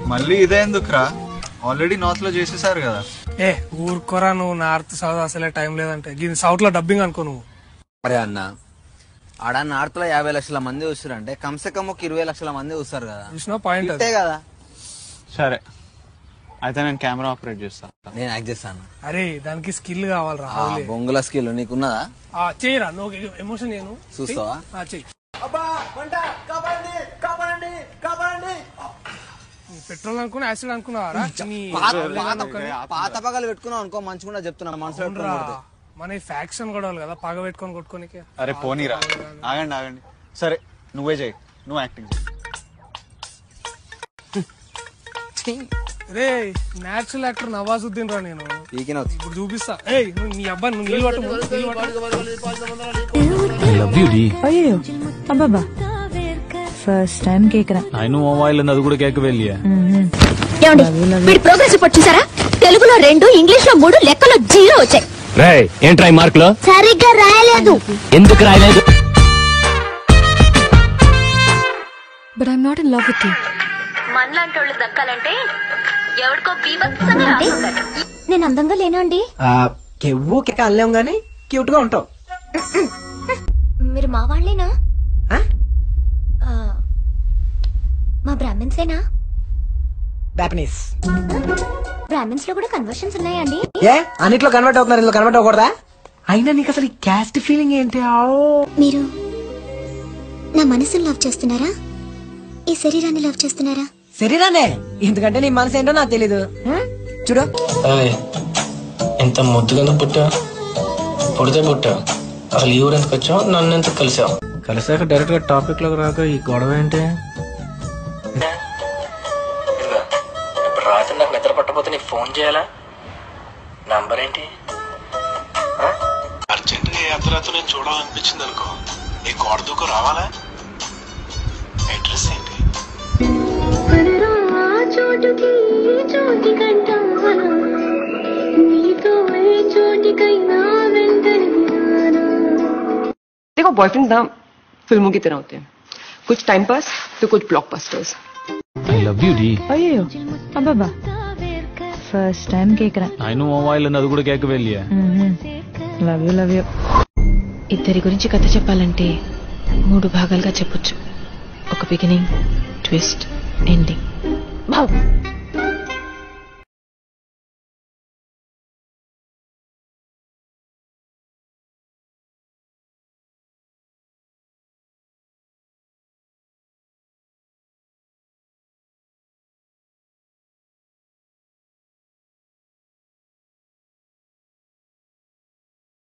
మళ్ళీ ఇదే ఎందుకురా ఆల్రెడీ నార్త్ లో చేసేసారు కదా ఏ ఊరుకోరా నువ్వు నార్త్ సౌత్ అసలే టైం లేదంటే దీని సౌత్ లో డబ్బింగ్ అనుకో నువ్వు అరే అన్న ఆడ నార్త్ లో యాభై లక్షల మంది చూస్తారు అంటే కమ్సే కమ్ ఒక ఇరవై లక్షల మంది చూస్తారు కదా చూసిన పాయింట్ అంతే కదా సరే అయితే నేను కెమెరా ఆపరేట్ చేస్తాను నేను యాక్ట్ చేస్తాను అరే దానికి స్కిల్ కావాలరా ఆ, బొంగుల స్కిల్ నీకున్నదా ఆ, చెయ్యరా నువ్వు ఎమోషన్ నేను చూస్తావా చెయ్యి పెట్రోల్ అనుకున్నా యాసిడ్ అనుకున్నావారా నీ పాత పాత- పాత పగలు పెట్టుకున్నావు అనుకో మంచిగా చెప్తున్నా మనసులో అవునురా. పెట్టుకుని కొడితే. మన ఫ్యాక్షన్ కూడా కదా పగ పెట్టుకొని కొట్టుకోనికి అరే పోనీరా ఆగండి ఆగండి సరే నువ్వే చేయి నువ్వు యాక్టింగ్ చేయి రే నేచురల్ యాక్టర్ నవాజుద్దీన్ రా నేను పీకినవు. ఇప్పుడు చూపిస్తా ఏయ్ నువ్వు నీ అబ్బాయి నువ్వు నీళ్ళు పట్టు నీళ్ళు పట్టు లవ్ యూ డి అయ్యో అబ్బాబా ఫస్ట్ టైం కేకురా ఆయన మొబైల్ అది కూడా కేక్ వెళ్ళి ఏమండి వీడి ప్రోగ్రెస్ రిపోర్ట్ చూసారా తెలుగులో రెండు ఇంగ్లీష్ లో మూడు లెక్కలో జీరో వచ్చాయి రే ఏంట్రా ఈ మార్కులు సరిగ్గా రాయలేదు ఎందుకు రాయలేదు but I'm not in love with you మనలాంటి వాళ్ళు దక్కాలంటే ఎవరికో బీభత్సంగా నేను అందంగా లేనా అండి కెవ్వు కెక్క అనలేం గానీ క్యూట్ గా ఉంటావు మీరు మా వాళ్ళేనా ఆ? ఆ, మా బ్రాహ్మిన్సేనా జాపనీస్ బ్రాహ్మిన్స్ లో కూడా కన్వర్షన్స్ ఉన్నాయా అండి ఏ అన్నిట్లో కన్వర్ట్ అవుతున్నారు ఇందులో కన్వర్ట్ అవ్వకూడదా అయినా నీకు అసలు ఈ క్యాస్ట్ ఫీలింగ్ ఏంటి ఆవ్. మీరు నా మనసుని లవ్ చేస్తున్నారా ఈ శరీరాన్ని లవ్ చేస్తున్నారా శరీరానే ఎందుకంటే నీ మనసు ఏంటో నాకు తెలీదు హ్మ్? చూడు ఎంత ముద్దుగా పుట్టా పుడితే పుట్టా అసలు ఈ ఊరు ఎందుకు వచ్చావు నన్ను ఎందుకు కలిసావు కలిసాక డైరెక్ట్ గా టాపిక్ లోకి రాక ఈ గొడవ ఏంటి ఇప్పుడు రాత్రి నాకు నిద్ర పట్టకపోతే నీకు ఫోన్ చేయాలా నంబర్ ఏంటి అర్జెంట్ గా అర్ధరాత్రి నేను చూడాలనిపించింది అనుకో నీ గోడ దూకు రావాలా అడ్రస్ ఏంటి देखो बॉयफ्रेंड ना फिल्मों की तरह होते हैं कुछ टाइम पास तो कुछ ब्लॉकबस्टर्स ఐ లవ్ యూ డి అయ్యో అబ్బాబా ఫస్ట్ టైం కేకురా ఆయన మొబైల్ అది కూడా కేక్ వెళ్ళి లవ్ యూ లవ్ యూ ఇద్దరి గురించి కథ చెప్పాలంటే మూడు భాగాలుగా చెప్పొచ్చు ఒక బిగినింగ్ ట్విస్ట్ ఎండింగ్